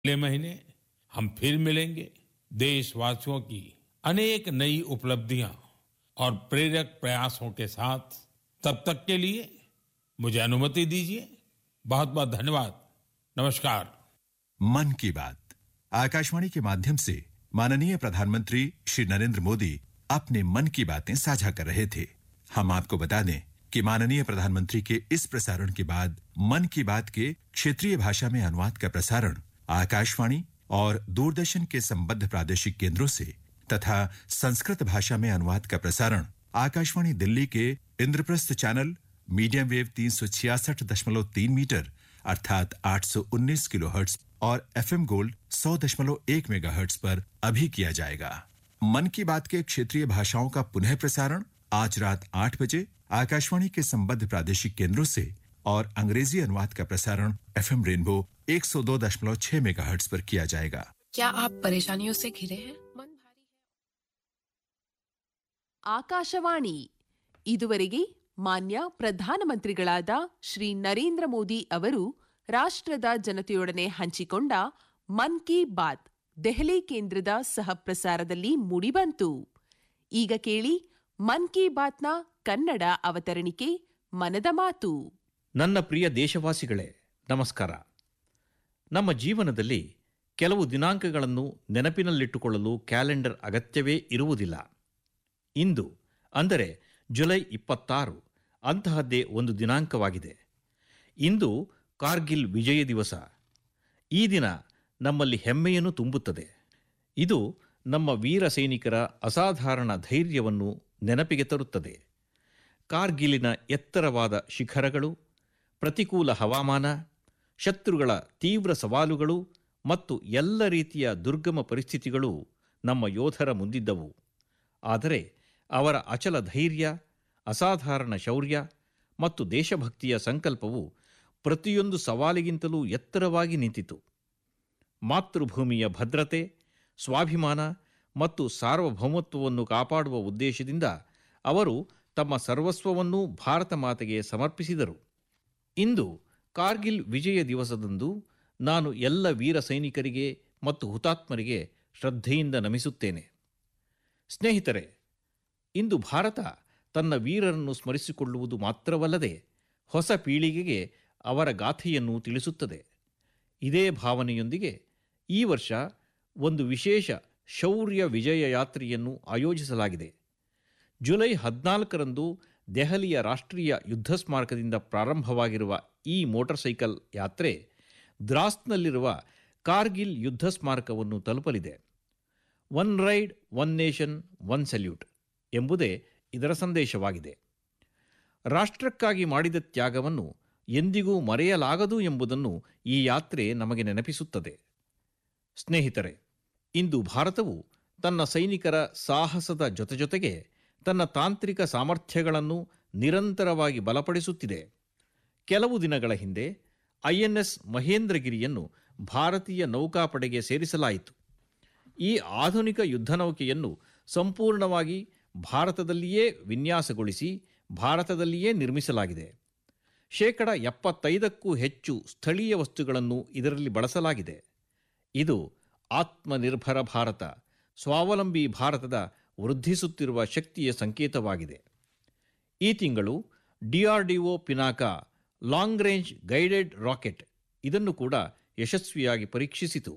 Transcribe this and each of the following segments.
अगले महीने हम फिर मिलेंगे देशवासियों की अनेक नई उपलब्धियां और प्रेरक प्रयासों के साथ तब तक के लिए मुझे अनुमति दीजिए बहुत बहुत धन्यवाद नमस्कार मन की बात आकाशवाणी के माध्यम से माननीय प्रधानमंत्री श्री नरेंद्र मोदी अपने मन की बातें साझा कर रहे थे हम आपको बता दें कि माननीय प्रधानमंत्री के इस प्रसारण के बाद मन की बात के क्षेत्रीय भाषा में अनुवाद का प्रसारण आकाशवाणी और दूरदर्शन के संबद्ध प्रादेशिक केंद्रों से तथा संस्कृत भाषा में अनुवाद का प्रसारण आकाशवाणी दिल्ली के इंद्रप्रस्थ चैनल मीडियम वेव तीन मीटर अर्थात 819 किलोहर्ट्ज और एफएम गोल्ड 100.1 मेगाहर्ट्ज पर अभी किया जाएगा मन की बात के क्षेत्रीय भाषाओं का पुनः प्रसारण आज रात आठ बजे आकाशवाणी के संबद्ध प्रादेशिक केंद्रों से और अंग्रेजी अनुवाद का प्रसारण एफएम रेनबो 102.6 मेगाहर्ट्ज पर किया जाएगा क्या आप परेशानियों से घिरे हैं मन भारी है ಆಕಾಶವಾಣಿ ಇದುವರೆಗೆ ಮಾನ್ಯ ಪ್ರಧಾನಮಂತ್ರಿಗಳಾದ ಶ್ರೀ ನರೇಂದ್ರ ಮೋದಿ ಅವರು ರಾಷ್ಟ್ರದ ಜನತೆಯೊಡನೆ ಹಂಚಿಕೊಂಡ ಮನ್ ಕಿ ಬಾತ್ ದೆಹಲಿ ಕೇಂದ್ರದ ಸಹ ಪ್ರಸಾರದಲ್ಲಿ ಮೂಡಿಬಂತು ಈಗ ಕೇಳಿ ಮನ್ ಕಿ ಬಾತ್ನ ಕನ್ನಡ ಅವತರಣಿಕೆ ಮನದ ಮಾತು ನನ್ನ ಪ್ರಿಯ ದೇಶವಾಸಿಗಳೇ ನಮಸ್ಕಾರ ನಮ್ಮ ಜೀವನದಲ್ಲಿ ಕೆಲವು ದಿನಾಂಕಗಳನ್ನು ನೆನಪಿನಲ್ಲಿಟ್ಟುಕೊಳ್ಳಲು ಕ್ಯಾಲೆಂಡರ್ ಅಗತ್ಯವೇ ಇರುವುದಿಲ್ಲ ಇಂದು ಅಂದರೆ ಜುಲೈ ಇಪ್ಪತ್ತಾರು ಅಂತಹದ್ದೇ ಒಂದು ದಿನಾಂಕವಾಗಿದೆ ಇಂದು ಕಾರ್ಗಿಲ್ ವಿಜಯ ದಿವಸ ಈ ದಿನ ನಮ್ಮಲ್ಲಿ ಹೆಮ್ಮೆಯನ್ನು ತುಂಬುತ್ತದೆ ಇದು ನಮ್ಮ ವೀರ ಸೈನಿಕರ ಅಸಾಧಾರಣ ಧೈರ್ಯವನ್ನು ನೆನಪಿಗೆ ತರುತ್ತದೆ ಕಾರ್ಗಿಲಿನ ಎತ್ತರವಾದ ಶಿಖರಗಳು ಪ್ರತಿಕೂಲ ಹವಾಮಾನ ಶತ್ರುಗಳ ತೀವ್ರ ಸವಾಲುಗಳು ಮತ್ತು ಎಲ್ಲ ರೀತಿಯ ದುರ್ಗಮ ಪರಿಸ್ಥಿತಿಗಳು ನಮ್ಮ ಯೋಧರ ಮುಂದಿದ್ದವು ಆದರೆ ಅವರ ಅಚಲ ಧೈರ್ಯ ಅಸಾಧಾರಣ ಶೌರ್ಯ ಮತ್ತು ದೇಶಭಕ್ತಿಯ ಸಂಕಲ್ಪವು ಪ್ರತಿಯೊಂದು ಸವಾಲಿಗಿಂತಲೂ ಎತ್ತರವಾಗಿ ನಿಂತಿತು ಮಾತೃಭೂಮಿಯ ಭದ್ರತೆ ಸ್ವಾಭಿಮಾನ ಮತ್ತು ಸಾರ್ವಭೌಮತ್ವವನ್ನು ಕಾಪಾಡುವ ಉದ್ದೇಶದಿಂದ ಅವರು ತಮ್ಮ ಸರ್ವಸ್ವವನ್ನೂ ಭಾರತ ಮಾತೆಗೆ ಸಮರ್ಪಿಸಿದರು ಇಂದು ಕಾರ್ಗಿಲ್ ವಿಜಯ ದಿವಸದಂದು ನಾನು ಎಲ್ಲ ವೀರ ಸೈನಿಕರಿಗೆ ಮತ್ತು ಹುತಾತ್ಮರಿಗೆ ಶ್ರದ್ಧೆಯಿಂದ ನಮಿಸುತ್ತೇನೆ ಸ್ನೇಹಿತರೆ ಇಂದು ಭಾರತ ತನ್ನ ವೀರರನ್ನು ಸ್ಮರಿಸಿಕೊಳ್ಳುವುದು ಮಾತ್ರವಲ್ಲದೆ ಹೊಸ ಪೀಳಿಗೆಗೆ ಅವರ ಗಾಥೆಯನ್ನು ತಿಳಿಸುತ್ತದೆ ಇದೇ ಭಾವನೆಯೊಂದಿಗೆ ಈ ವರ್ಷ ಒಂದು ವಿಶೇಷ ಶೌರ್ಯ ವಿಜಯ ಯಾತ್ರೆಯನ್ನು ಆಯೋಜಿಸಲಾಗಿದೆ ಜುಲೈ ಹದಿನಾಲ್ಕರಂದು ದೆಹಲಿಯ ರಾಷ್ಟ್ರೀಯ ಯುದ್ಧ ಸ್ಮಾರಕದಿಂದ ಪ್ರಾರಂಭವಾಗಿರುವ ಈ ಮೋಟಾರ್ ಸೈಕಲ್ ಯಾತ್ರೆ ದ್ರಾಸ್ನಲ್ಲಿರುವ ಕಾರ್ಗಿಲ್ ಯುದ್ಧ ಸ್ಮಾರಕವನ್ನು ತಲುಪಲಿದೆ one ride one nation one salute ಎಂಬುದೇ ಇದರ ಸಂದೇಶವಾಗಿದೆ ರಾಷ್ಟ್ರಕ್ಕಾಗಿ ಮಾಡಿದ ತ್ಯಾಗವನ್ನು ಎಂದಿಗೂ ಮರೆಯಲಾಗದು ಎಂಬುದನ್ನು ಈ ಯಾತ್ರೆ ನಮಗೆ ನೆನಪಿಸುತ್ತದೆ ಸ್ನೇಹಿತರೆ ಇಂದು ಭಾರತವು ತನ್ನ ಸೈನಿಕರ ಸಾಹಸದ ಜೊತೆಜೊತೆಗೆ ತನ್ನ ತಾಂತ್ರಿಕ ಸಾಮರ್ಥ್ಯಗಳನ್ನು ನಿರಂತರವಾಗಿ ಬಲಪಡಿಸುತ್ತಿದೆ ಕೆಲವು ದಿನಗಳ ಹಿಂದೆ ಐಎನ್ಎಸ್ ಮಹೇಂದ್ರಗಿರಿಯನ್ನು ಭಾರತೀಯ ನೌಕಾಪಡೆಗೆ ಸೇರಿಸಲಾಯಿತು ಈ ಆಧುನಿಕ ಯುದ್ಧನೌಕೆಯನ್ನು ಸಂಪೂರ್ಣವಾಗಿ ಭಾರತದಲ್ಲಿಯೇ ವಿನ್ಯಾಸಗೊಳಿಸಿ ಭಾರತದಲ್ಲಿಯೇ ನಿರ್ಮಿಸಲಾಗಿದೆ ಶೇಕಡ ಎಪ್ಪತ್ತೈದಕ್ಕೂ ಹೆಚ್ಚು ಸ್ಥಳೀಯ ವಸ್ತುಗಳನ್ನು ಇದರಲ್ಲಿ ಬಳಸಲಾಗಿದೆ ಇದು ಆತ್ಮನಿರ್ಭರ ಭಾರತ ಸ್ವಾವಲಂಬಿ ಭಾರತದ ವೃದ್ಧಿಸುತ್ತಿರುವ ಶಕ್ತಿಯ ಸಂಕೇತವಾಗಿದೆ ಈ ತಿಂಗಳು DRDO Pinaka long range guided rocket ಇದನ್ನು ಕೂಡ ಯಶಸ್ವಿಯಾಗಿ ಪರೀಕ್ಷಿಸಿತು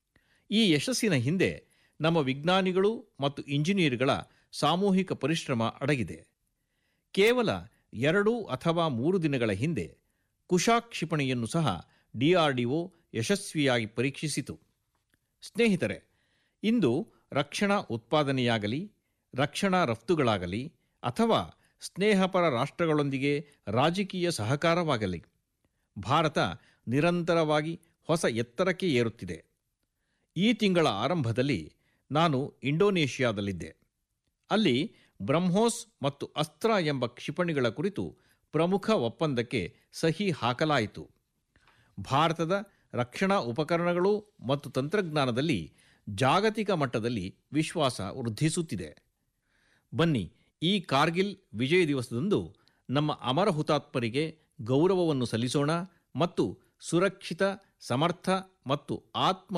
ಈ ಯಶಸ್ಸಿನ ಹಿಂದೆ ನಮ್ಮ ವಿಜ್ಞಾನಿಗಳು ಮತ್ತು ಇಂಜಿನಿಯರ್ಗಳ ಸಾಮೂಹಿಕ ಪರಿಶ್ರಮ ಅಡಗಿದೆ ಕೇವಲ ಎರಡು ಅಥವಾ ಮೂರು ದಿನಗಳ ಹಿಂದೆ ಕುಶಾ ಕ್ಷಿಪಣಿಯನ್ನು ಸಹ ಡಿಆರ್ಡಿಒ ಯಶಸ್ವಿಯಾಗಿ ಪರೀಕ್ಷಿಸಿತು ಸ್ನೇಹಿತರೆ ಇಂದು ರಕ್ಷಣಾ ಉತ್ಪಾದನೆಯಾಗಲಿ ರಕ್ಷಣಾ ರಫ್ತುಗಳಾಗಲಿ ಅಥವಾ ಸ್ನೇಹಪರ ರಾಷ್ಟ್ರಗಳೊಂದಿಗೆ ರಾಜಕೀಯ ಸಹಕಾರವಾಗಲಿ ಭಾರತ ನಿರಂತರವಾಗಿ ಹೊಸ ಎತ್ತರಕ್ಕೆ ಏರುತ್ತಿದೆ ಈ ತಿಂಗಳ ಆರಂಭದಲ್ಲಿ ನಾನು ಇಂಡೋನೇಷ್ಯಾದಲ್ಲಿದ್ದೆ ಅಲ್ಲಿ ಬ್ರಹ್ಮೋಸ್ ಮತ್ತು ಅಸ್ತ್ರ ಎಂಬ ಕ್ಷಿಪಣಿಗಳ ಕುರಿತು ಪ್ರಮುಖ ಒಪ್ಪಂದಕ್ಕೆ ಸಹಿ ಹಾಕಲಾಯಿತು ಭಾರತದ ರಕ್ಷಣಾ ಉಪಕರಣಗಳು ಮತ್ತು ತಂತ್ರಜ್ಞಾನದಲ್ಲಿ ಜಾಗತಿಕ ಮಟ್ಟದಲ್ಲಿ ವಿಶ್ವಾಸ ವೃದ್ಧಿಸುತ್ತಿದೆ ಬನ್ನಿ ಈ ಕಾರ್ಗಿಲ್ ವಿಜಯ ದಿವಸದಂದು ನಮ್ಮ ಅಮರ ಹುತಾತ್ಮರಿಗೆ ಗೌರವವನ್ನು ಸಲ್ಲಿಸೋಣ ಮತ್ತು ಸುರಕ್ಷಿತ ಸಮರ್ಥ ಮತ್ತು ಆತ್ಮ